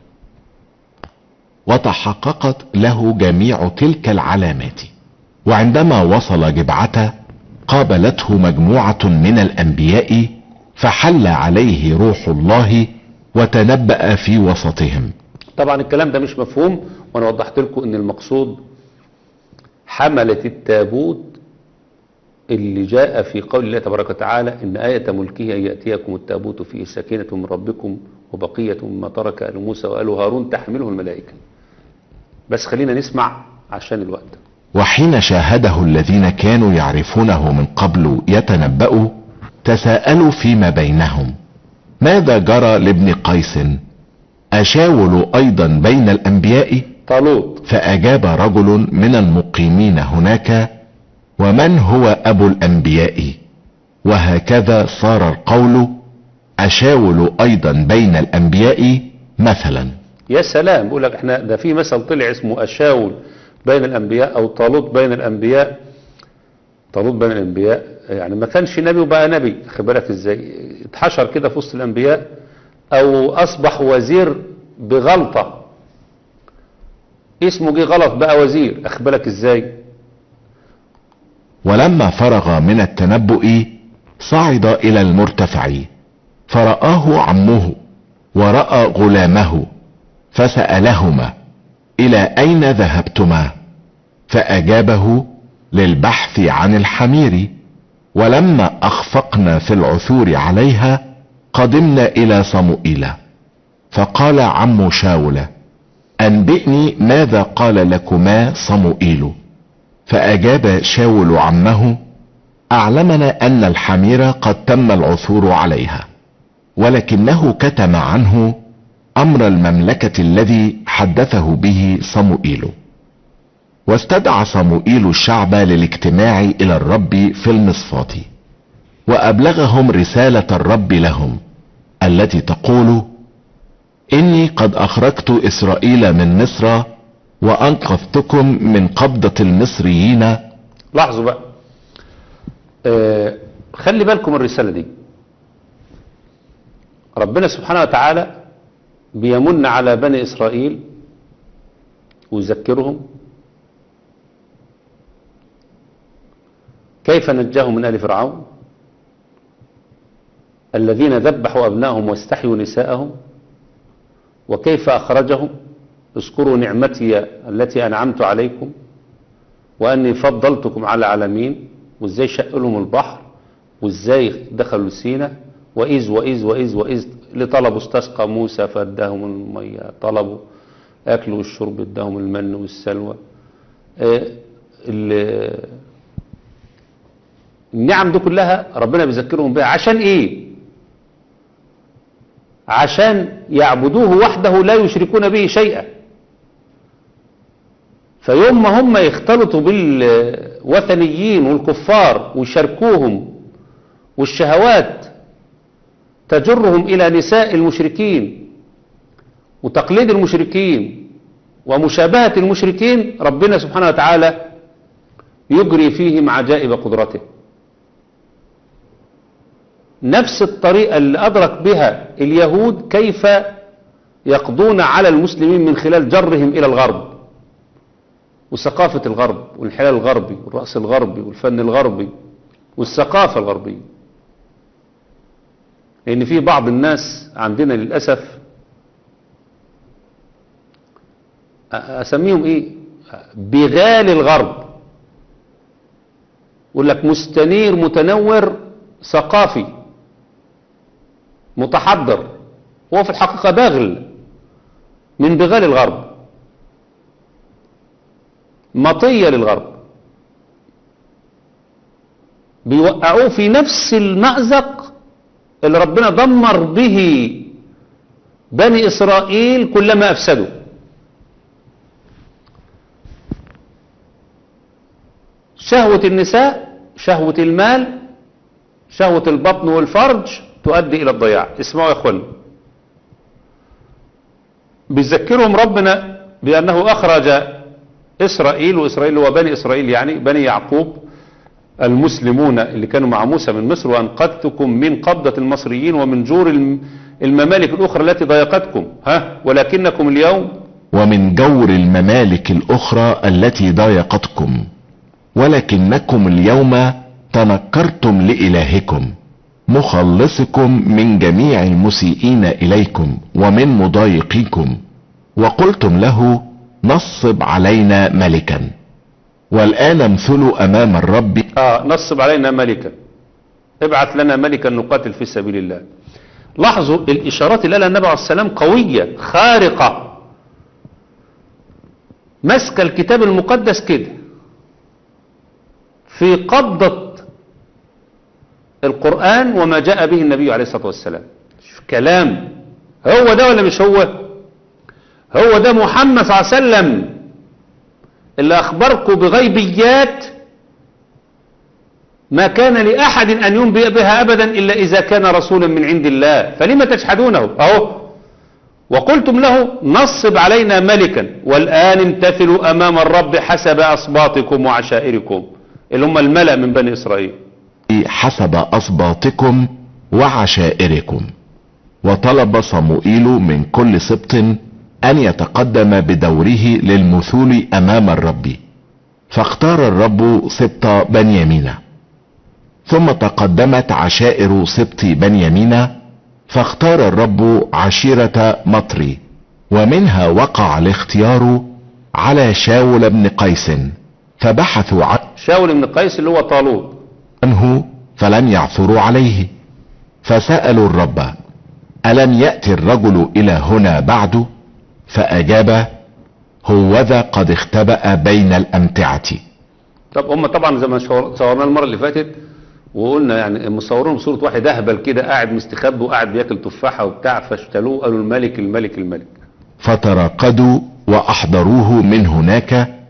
وتحققت له جميع تلك العلامات وعندما وصل جبعته قابلته مجموعة من الانبياء فحل عليه روح الله وتنبأ في وسطهم طبعا الكلام ده مش مفهوم وانا وضحت لكم ان المقصود حملة التابوت اللي جاء في قول الله تبارك وتعالى ان آية ملكه أن يأتيكم التابوت فيه سكينة من ربكم وبقية مما ترك آل موسى وآل هارون تحمله الملائكة بس خلينا نسمع عشان الوقت وحين شاهده الذين كانوا يعرفونه من قبل يتنبأوا تساءلوا فيما بينهم ماذا جرى لابن قيس أشاول أيضا بين الأنبياء طالوت فأجاب رجل من المقيمين هناك ومن هو أبو الأنبياء وهكذا صار القول أشاول أيضا بين الأنبياء مثلا يا سلام بيقول لك احنا ده في مثل طلع اسمه أشاول بين الأنبياء أو طالوت بين الأنبياء طالوت بين الأنبياء يعني ما كانش نبي وبقى نبي خد بالك ازاي اتحشر كده في وسط الأنبياء أو أصبح وزير بغلطة اسمه جه غلط بقى وزير اخد بالك ازاي ولما فرغ من التنبؤ صعد الى المرتفع فرآه عمه ورأى غلامه فسألهما الى اين ذهبتما فاجابه للبحث عن الحمير ولما اخفقنا في العثور عليها قدمنا الى صموئيل فقال عم شاول انبئني ماذا قال لكما صموئيل فأجاب شاول عمه أعلمنا أن الحمير قد تم العثور عليها ولكنه كتم عنه أمر المملكة الذي حدثه به صموئيل واستدعى صموئيل الشعب للاجتماع الى الرب في المصفات وابلغهم رسالة الرب لهم التي تقول اني قد اخرجت اسرائيل من مصر وانقذتكم من قبضة المصريين لاحظوا بقى آه خلي بالكم من الرسالة دي ربنا سبحانه وتعالى بيمن على بني إسرائيل ويذكرهم كيف نجاهم من آل فرعون الذين ذبحوا أبنائهم واستحيوا نساءهم وكيف أخرجهم اذكروا نعمتي التي أنعمت عليكم وأني فضلتكم على العالمين وإزاي شق لهم البحر وإزاي دخلوا سينا وإذ وإذ وإذ وإذ لطلبوا استسقى موسى فاداهم المية طلبوا أكلوا والشرب اداهم المن والسلوى آه، ال- النعم دي كلها ربنا بيذكرهم بها عشان ايه عشان يعبدوه وحده لا يشركون به شيئا فيوم ما هم يختلطوا بالوثنيين والكفار ويشاركوهم والشهوات تجرهم إلى نساء المشركين وتقليد المشركين ومشابهة المشركين ربنا سبحانه وتعالى يجري فيهم عجائب قدرته نفس الطريقة اللي أدرك بها اليهود كيف يقضون على المسلمين من خلال جرهم إلى الغرب وثقافة الغرب والانحلال الغربي والرأس الغربي والفن الغربي والثقافة الغربية لأن في بعض الناس عندنا للأسف أسميهم إيه بغال الغرب يقول لك مستنير متنور ثقافي متحضر هو في الحقيقة باغل من بغال الغرب مطية للغرب بيوقعوه في نفس المأزق اللي ربنا دمر به بني إسرائيل كلما أفسدوا شهوة النساء شهوة المال شهوة البطن والفرج تؤدي إلى الضياع اسمعوا يا أخوان بيذكرهم ربنا بأنه أخرج إسرائيل وإسرائيل هو بني إسرائيل يعني بني يعقوب المسلمون اللي كانوا مع موسى من مصر وأنقذتكم من قبضة المصريين ومن جور الم- الممالك الأخرى التي ضايقتكم ها ولكنكم اليوم ومن جور الممالك الاخرى التي ضايقتكم ولكنكم اليوم تنكرتم لالهكم مخلصكم من جميع المسيئين اليكم ومن مضايقيكم وقلتم له نصب علينا ملكا والان امثلوا امام الرب آه نصب علينا ملكا ابعث لنا ملكا نقاتل في سبيل الله لاحظوا الإشارات اللي قالها النبي عليه السلام قوية خارقة مسك الكتاب المقدس كده في قبضة القرآن وما جاء به النبي عليه الصلاة والسلام شوف كلام هو ده ولا مش هو هو ده محمد صلى الله عليه وسلم اللي أخبركم بغيبيات ما كان لأحد أن ينبئ بها أبدا إلا إذا كان رسولا من عند الله فلما تجحدونه أهو وقلتم له نصب علينا ملكا والآن امتثلوا أمام الرب حسب أصباطكم وعشائركم اللي هم الملأ من بني إسرائيل حسب اسباطكم وعشائركم وطلب صموئيل من كل سبط ان يتقدم بدوره للمثول امام الرب فاختار الرب سبط بنيامين ثم تقدمت عشائر سبط بنيامين فاختار الرب عشيرة مطري ومنها وقع الاختيار على شاول بن قيس فبحثوا عنه شاول بن قيس اللي هو طالوت عنه فلم يعثروا عليه فسألوا الرب ألم يأتي الرجل إلى هنا بعد فأجاب هوذا قد اختبأ بين الأمتعة طب هم طبعا زي ما شور- صورناه المرة اللي فاتت وقلنا يعني مصورين بصورة واحد اهبل كده قاعد مستخبي وقاعد بياكل تفاحة وبتاع فاشتلوه قالوا الملك الملك الملك فترقدوا وأحضروه من هناك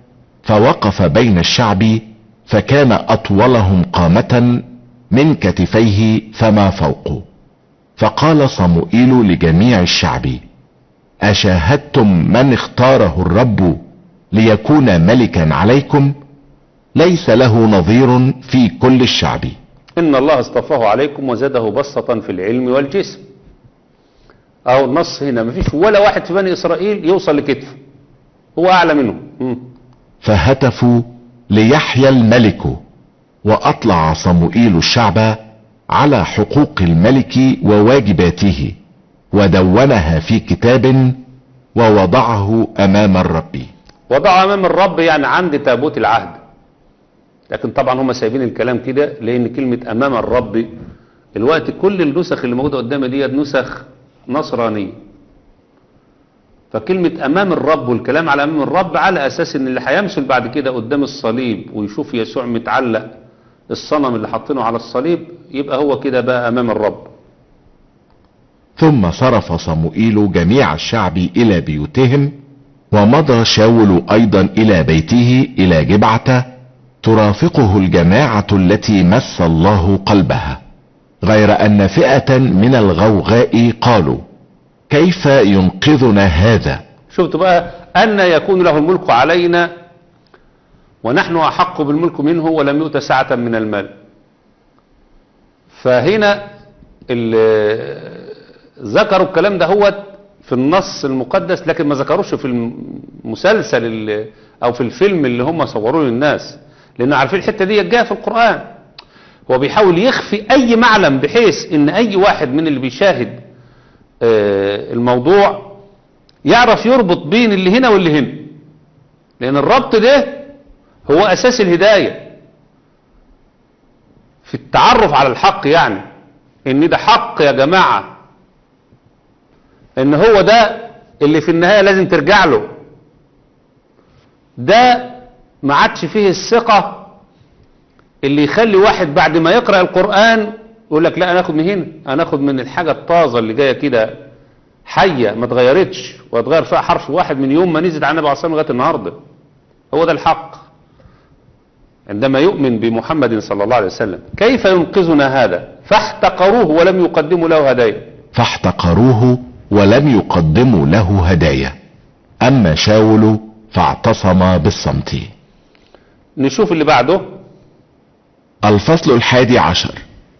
فوقف بين الشعب فكان اطولهم قامة من كتفيه فما فوق فقال صموئيل لجميع الشعب اشاهدتم من اختاره الرب ليكون ملكا عليكم ليس له نظير في كل الشعب إن الله اصطفاه عليكم وزاده بسطا في العلم والجسم أو النص هنا مفيش ولا واحد في بني إسرائيل يوصل لكتفه هو أعلى منهم مم. فهتفوا ليحيى الملك واطلع صموئيل الشعب على حقوق الملك وواجباته ودونها في كتاب ووضعه امام الرب وضع أمام الرب يعني عند تابوت العهد لكن طبعا هم سايبين الكلام كده لأن كلمة أمام الرب الوقت كل النسخ اللي موجودة قدامي دي نسخ نصرانية فكلمة أمام الرب والكلام على أمام الرب على أساس إن اللي هيمثل بعد كده قدام الصليب ويشوف يسوع متعلق الصنم اللي حاطينه على الصليب يبقى هو كده بقى أمام الرب ثم صرف صموئيل جميع الشعب الى بيوتهم ومضى شاول ايضا الى بيته الى جبعة ترافقه الجماعة التي مس الله قلبها غير ان فئة من الغوغاء قالوا كيف ينقذنا هذا شفت بقى أن يكون له الملك علينا ونحن أحق بالملك منه ولم يؤت سعة من المال فهنا ال- ذكروا الكلام ده هو في النص المقدس لكن ما ذكروش في المسلسل اللي او في الفيلم اللي هم صوروه للناس لان عارفين الحته دي جايه في القران هو بيحاول يخفي اي معلم بحيث ان اي واحد من اللي بيشاهد آه، الموضوع يعرف يربط بين اللي هنا واللي هنا لان الربط ده هو اساس الهدايه في التعرف على الحق يعني ان ده حق يا جماعه ان هو ده اللي في النهايه لازم ترجع له ده ما عادش فيه الثقه اللي يخلي واحد بعد ما يقرا القران يقول لك لا انا اخد من هنا انا اخد من الحاجه الطازه اللي جايه كده حيه ما اتغيرتش واتغير فيها حرف واحد من يوم ما نزلت على النبي عليه الصلاه والسلام لغايه النهارده هو ده الحق عندما يؤمن بمحمد صلى الله عليه وسلم كيف ينقذنا هذا فاحتقروه ولم يقدموا له هدايا فاحتقروه ولم يقدموا له هدايا اما شاول فاعتصم بالصمت نشوف اللي بعده الفصل الحادي عشر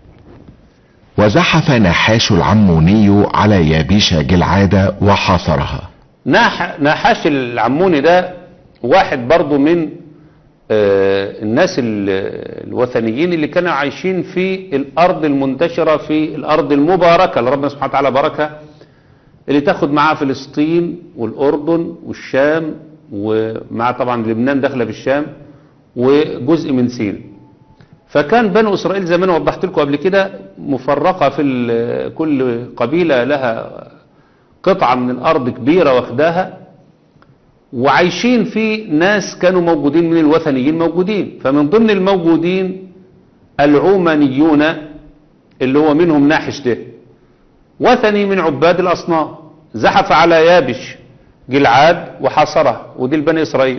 وزحف نحاش العموني على يابيش جلعاد وحاصرها ناح نحاش العموني ده واحد برضو من آه، الناس ال- الوثنيين اللي كانوا عايشين في الأرض المنتشرة في الأرض المباركة اللي ربنا سبحانه وتعالى باركها اللي تاخد معاه فلسطين والأردن والشام ومع طبعا لبنان داخلة في الشام وجزء من سيناء فكان بنو إسرائيل زي ما أنا وضحت لكم قبل كده مفرقة في ال- كل قبيلة لها قطعة من الأرض كبيرة واخداها وعايشين في ناس كانوا موجودين من الوثنيين موجودين فمن ضمن الموجودين العومانيون اللي هو منهم ناحش ده وثني من عباد الأصنام زحف على يابش جلعاد وحاصرها ودي البني إسرائيل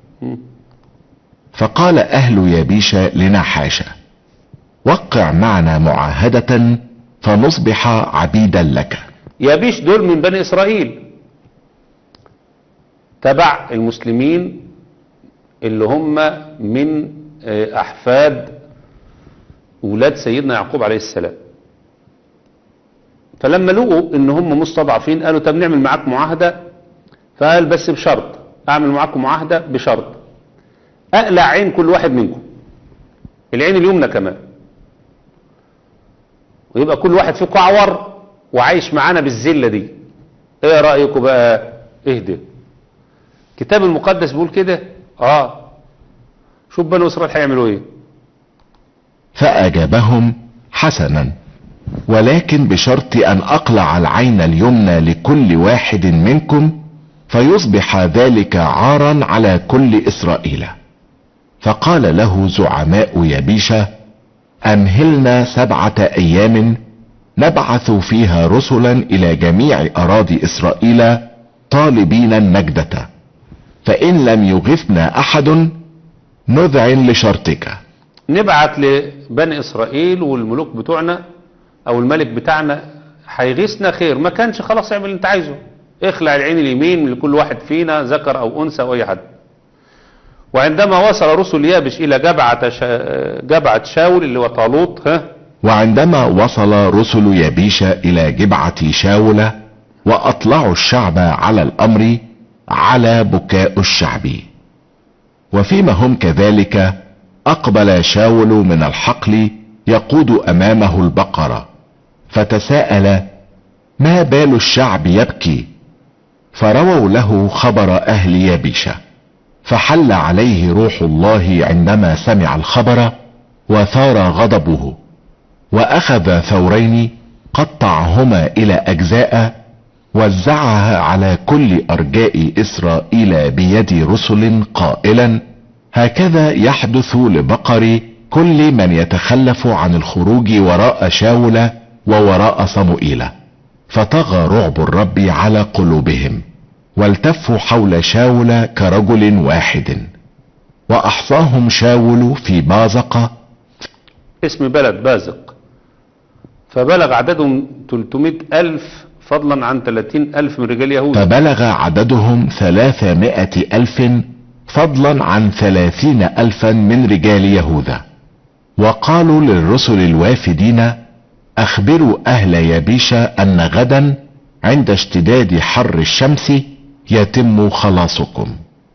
فقال اهل يابيش لنحاش وقع معنا معاهدة فنصبح عبيدا لك يابيش دول من بني إسرائيل تبع المسلمين اللي هم من آه، أحفاد ولاد سيدنا يعقوب عليه السلام فلما لقوا ان هم مستضعفين قالوا طب نعمل معاك معاهدة فقال بس بشرط اعمل معاكم معاهدة بشرط اقلع عين كل واحد منكم العين اليمنى كمان ويبقى كل واحد فيكم اعور وعايش معانا بالذله دي ايه رايكم بقى اهدى الكتاب المقدس بيقول كده اه شوف بنو اسرائيل هيعملوا ايه فاجابهم حسنا ولكن بشرط ان اقلع العين اليمنى لكل واحد منكم فيصبح ذلك عارا على كل اسرائيل فقال له زعماء يبيشة امهلنا سبعة ايام نبعث فيها رسلا الى جميع اراضي اسرائيل طالبين النجدة فإن لم يغثنا أحد نذعن لشرطك نبعت لبني إسرائيل والملوك بتوعنا أو الملك بتاعنا هيغيثنا خير ما كانش خلاص اعمل اللي انت عايزه اخلع العين اليمين لكل واحد فينا ذكر أو أنثى أو أي حد وعندما وصل رسل يابش إلى جبعة, شا... جبعة شاول اللي هو طالوت ها وعندما وصل رسل يبيش إلى جبعة شاول وأطلعوا الشعب على الأمر على بكاء الشعب وفيما هم كذلك أقبل شاول من الحقل يقود أمامه البقرة فتساءل ما بال الشعب يبكي فرووا له خبر أهل يبيشة فحل عليه روح الله عندما سمع الخبر وثار غضبه واخذ ثورين قطعهما الى اجزاء وزعها على كل ارجاء اسرائيل بيد رسل قائلا هكذا يحدث لبقر كل من يتخلف عن الخروج وراء شاول ووراء صموئيل فطغى رعب الرب على قلوبهم والتفوا حول شاول كرجل واحد واحصاهم شاول في بازق اسم بلد بازق فبلغ عددهم 300 ألف فضلا عن 30 ألف من رجال يهود فبلغ عددهم ثلاثمائة ألف فضلا عن ثلاثين ألفا من رجال يهوذا وقالوا للرسل الوافدين أخبروا أهل يبيش أن غدا عند اشتداد حر الشمس يتم خلاصكم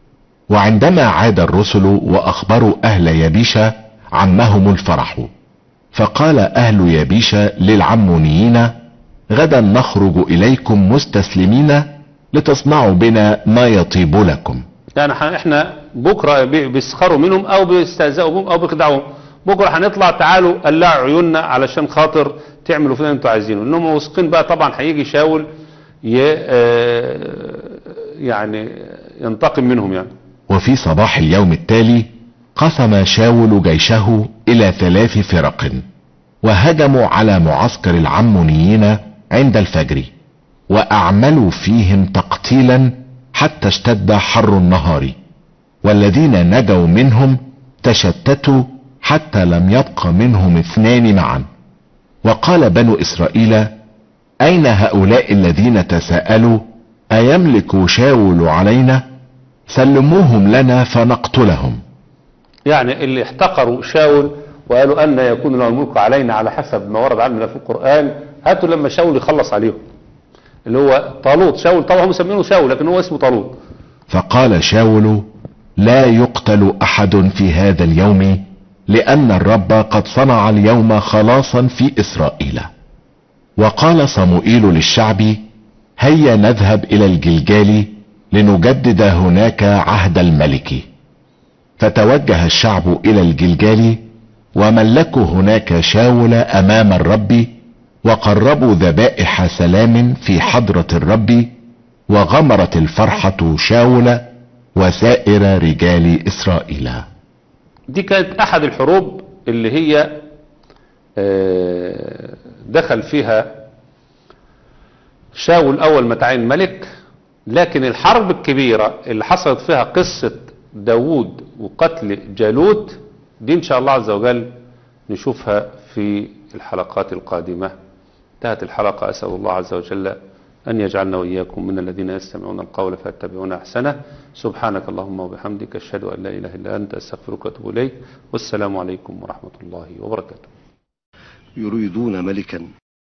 وعندما عاد الرسل وأخبروا أهل يبيش عمهم الفرح فقال أهل يبيش للعمونيين غدا نخرج إليكم مستسلمين لتصنعوا بنا ما يطيب لكم يعني ح- احنا بكرة بي- بيسخروا منهم او بيستهزئوا بهم او بيخدعوهم بكرة هنطلع تعالوا قلعوا عيوننا علشان خاطر تعملوا فينا اللي انتوا عايزينه انهم واثقين بقى طبعا هيجي شاول ي... آه، يعني ينتقم منهم يعني وفي صباح اليوم التالي قسم شاول جيشه الى ثلاث فرق وهجموا على معسكر العمونيين عند الفجر واعملوا فيهم تقتيلا حتى اشتد حر النهار والذين نجوا منهم تشتتوا حتى لم يبق منهم اثنان معا وقال بنو اسرائيل اين هؤلاء الذين تساءلوا ايملك شاول علينا سلموهم لنا فنقتلهم يعني اللي احتقروا شاول وقالوا أن يكون له الملك علينا على حسب ما ورد عننا في القرآن هاتوا لما شاول يخلص عليهم اللي هو طالوت شاول طبعا هم مسمينه شاول لكن هو اسمه طالوت فقال شاول لا يقتل احد في هذا اليوم لان الرب قد صنع اليوم خلاصا في اسرائيل وقال صموئيل للشعب هيا نذهب الى الجلجال لنجدد هناك عهد الملك فتوجه الشعب الى الجلجال وملكوا هناك شاول امام الرب وقربوا ذبائح سلام في حضرة الرب وغمرت الفرحة شاول وسائر رجال اسرائيل دي كانت احد الحروب اللي هي آه، دخل فيها شاول اول ما تعين ملك لكن الحرب الكبيرة اللي حصلت فيها قصة داوود وقتل جالوت دي ان شاء الله عز وجل نشوفها في الحلقات القادمة انتهت الحلقة اسأل الله عز وجل أن يجعلنا وإياكم من الذين يستمعون القول فيتبعون أحسنه سبحانك اللهم وبحمدك أشهد أن لا إله إلا أنت أستغفرك وأتوب إليك والسلام عليكم ورحمة الله وبركاته يريدون ملكا